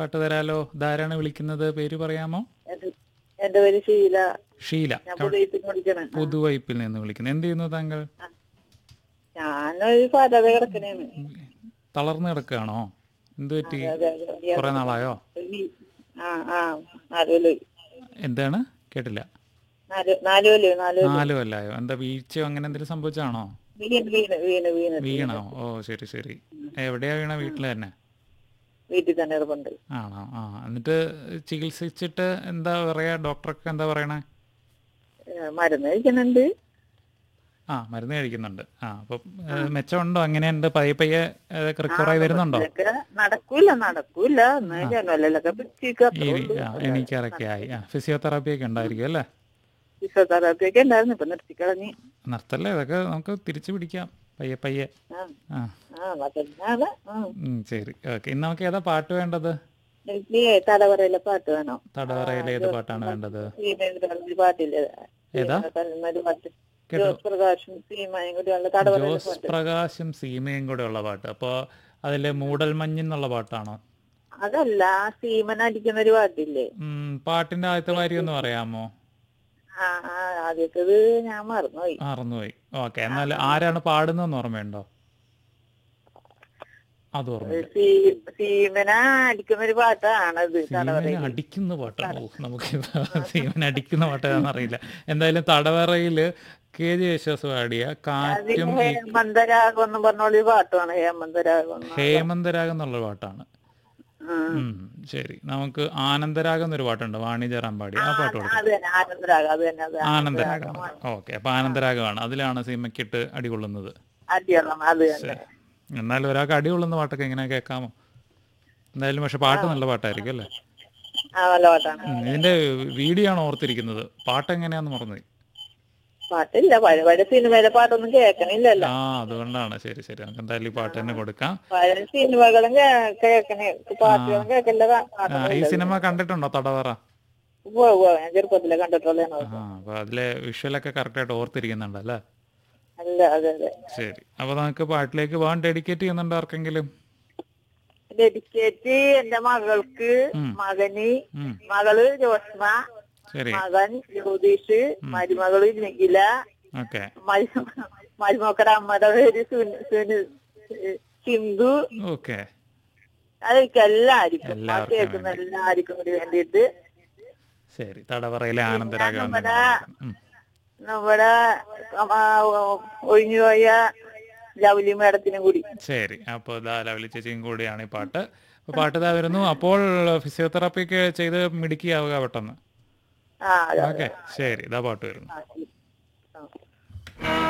പാട്ട് തരാലോ ഇതാരാണ് വിളിക്കുന്നത് പേര് പറയാമോ എന്റെ- എന്റെ പേര് ഷീല ഷീല ഞാൻ പുതിയത്തിൽ പഠിക്കണം പുതുവൈപ്പിൽ നിന്ന് വിളിക്കുന്നത് എന്ത് ചെയ്യുന്നു താങ്കൾ ഞാനൊരു പാതക കിടക്കണേന്ന് തളർന്നു കിടക്കുകയാണോ എന്ത് പറ്റി അതെ, അതെ, അതെ. കുറെ നാളായോ ഒരു വീ- ആ ആ നാല് കൊല്ലം എന്താണ് കേട്ടില്ല നാല് നാല് കൊല്ലം നാല് കൊല്ലം നാല് കൊല്ലായോ എന്താ വീഴ്ചയോ അങ്ങനെ എന്തെങ്കിലും സംഭവിച്ചാണോ വീണ് വീണ് വീണ് വീണ് വീണോ ഓ ശരി ശരി എവിടെയാ വീണ വീട്ടിൽ തന്നെ വീട്ടിൽ തന്നെ ഇറപ്പുണ്ട് ആണോ ആ എന്നിട്ട് ചികിത്സിച്ചിട്ട് എന്താ പറയാ ഡോക്ടറൊക്കെ എന്താ പറയണേ മരുന്ന് കഴിക്കുന്നുണ്ട് ആ മരുന്ന് കഴിക്കുന്നുണ്ട് ആ അപ്പൊ മെച്ചമുണ്ടോ അങ്ങനെയുണ്ട് പയ്യെ പയ്യെ റിക്കവറായി വരുന്നുണ്ടോ ഇതൊക്കെ നടക്കൂല നടക്കൂല എന്നാ ജനലൊക്കെ പിടിച്ചിരിക്കും ഈ അത്രേ ഉള്ളൂ. ആ, എണീക്കാറൊക്കെ ആയി ആ ഫിസിയോതെറാപ്പി ഒക്കെ ഉണ്ടായിരിക്കും അല്ലേ ഫിസിയോതെറാപ്പി ഒക്കെ ഉണ്ടായിരുന്നു ഇപ്പൊ നിർത്തിക്കളഞ്ഞ് നിർത്തല്ലേ ഇതൊക്കെ നമുക്ക് തിരിച്ചു പിടിക്കാം പയ്യെ പയ്യെ ആ ആ ആ അതന്നെയാണ് ആ ഉം, ശരി ഓക്കെ ഇന്ന് നമുക്ക് ഏതാ പാട്ട് വേണ്ടത് എനിക്ക് തലവറയിലെ പാട്ട് വേണം തടവറയിലെ ഏത് പാട്ടാണ് വേണ്ടത് ശ്രീമേന്ദ്രന്റെ പാട്ടില്ലേ ഏതാ? ഒരു പാട്ട് കേട്ടോ. ജോസ് പ്രകാശും സീമയും കൂടിയുള്ള തടവറയിലെ ജോസ് പ്രകാശും സീമയും കൂടെ ഉള്ള പാട്ട് അപ്പൊ അതിലെ മൂടൽമഞ്ഞ് എന്നുള്ള പാട്ടാണോ അതല്ല ആ സീമൻ അടിക്കുന്ന ഒരു പാട്ടില്ലേ ഉം, പാട്ടിന്റെ ആദ്യത്തെ വരി ഒന്ന് പറയാമോ ആ ആ ആദ്യത്തേത് ഞാൻ മറന്നുപോയി മറന്നുപോയി ഓക്കെ എന്നാൽ ആരാണ് പാടുന്നതെന്ന് ഓർമ്മയുണ്ടോ അത് ഓർമ്മയില്ല സീ- സീമന അടിക്കുന്ന ഒരു പാട്ടാണത് സീമനെ തടവറയിൽ അടിക്കുന്ന പാട്ടാണ് ഓ നമുക്ക് സീമനെ അടിക്കുന്ന പാട്ടാണെന്ന് അറിയില്ല എന്തായാലും തടവറയില് കെ ജെ യേശുദാസ് പാടിയ കാറ്റും ഈ ഹേമന്തരാഗം എന്ന് പറഞ്ഞൊരു പാട്ടാണ് ഹേമന്തരാഗം എന്ന്. ഹേമന്തരാഗം എന്നുള്ള പാട്ടാണ് ആ. ഉം, ശരി നമുക്ക് ആനന്ദരാഗം എന്നൊരു പാട്ടുണ്ട് വാണിജ്യറാം പാടി ആ പാട്ട് കൊടുക്കാം അത് തന്നെ ആനന്ദരാഗം അത് തന്നെ അത് ആനന്ദരാഗം ഓക്കെ അപ്പൊ ആനന്ദരാഗമാണ് അതിലാണ് സീമയ്ക്കിട്ട് അടികൊള്ളുന്നത് അടിയണം അത് തന്നെ എന്നാലും ഒരാൾക്ക് അടികൊള്ളുന്ന പാട്ടൊക്കെ എങ്ങനെ കേൾക്കാമോ എന്തായാലും പക്ഷെ പാട്ട് നല്ല പാട്ടായിരിക്കും അല്ലേ ആ നല്ല പാട്ടാണ് ഉം, ഇതിന്റെ വീഡിയോ ആണ് ഓർത്തിരിക്കുന്നത് പാട്ട് എങ്ങനെയാന്ന് മറന്നുപോയി പാട്ടില്ല പഴയ പഴയ സിനിമയിലെ പാട്ടൊന്നും കേൾക്കണില്ലല്ലോ ആ അതുകൊണ്ടാണ് ശരി ശരി നമുക്ക് എന്തായാലും ഈ പാട്ട് തന്നെ കൊടുക്കാം പഴയ സിനിമകളും കേ- കേൾക്കണേ പാട്ടുകളും കേൾക്കില്ല ആ, ഈ സിനിമ കണ്ടിട്ടുണ്ടോ തടവറ പോവാ പോവാ ഞാൻ ചെറുപ്പത്തിലെ കണ്ടിട്ടുള്ളതാണ് ആ അപ്പൊ അതിലെ വിഷ്വലൊക്കെ കറക്റ്റ് ആയിട്ട് ഓർത്തിരിക്കുന്നുണ്ട് അല്ലേ അല്ല അതെ അതെ ശരി അപ്പൊ നമുക്ക് പാട്ടിലേക്ക് പോകാൻ ഡെഡിക്കേറ്റ് ചെയ്യുന്നുണ്ടോ ആർക്കെങ്കിലും ഡെഡിക്കേറ്റ് എന്റെ മകൾക്ക് മകന് ഉം മകള് ജോസ്മ ശരി മകൻ ജ്യോതിഷ് മരുമകള് നിഖില ഓക്കെ മരു- മരുമക്കളുടെ അമ്മയുടെ പേര് സുനി സുനി സിന്ധു ഓക്കെ അതൊക്കെ എല്ലാവർക്കും ആ എല്ലാവർക്കും കേൾക്കുന്ന എല്ലാവർക്കും കൂടി വേണ്ടിയിട്ട് ശരി തടവറയിലെ ആനന്ദരാഗം നമ്മുടെ ഉം. നമ്മുടെ ആ, ഒഴിഞ്ഞുപോയ ലവ്ലി മേഡത്തിനും കൂടി ശരി അപ്പോൾ ഇതാ ലവലി ചേച്ചിയും കൂടിയാണ് ഈ പാട്ട് അപ്പോൾ പാട്ട് ഇതാ വരുന്നു അപ്പോൾ ഫിസിയോതെറാപ്പി ഒക്കെ ചെയ്ത് മിടുക്കിയാവുക പെട്ടെന്ന് ആ അതെ ഓക്കെ ശരി ഇതാ പാട്ട് വരുന്നു ആ, ശരി.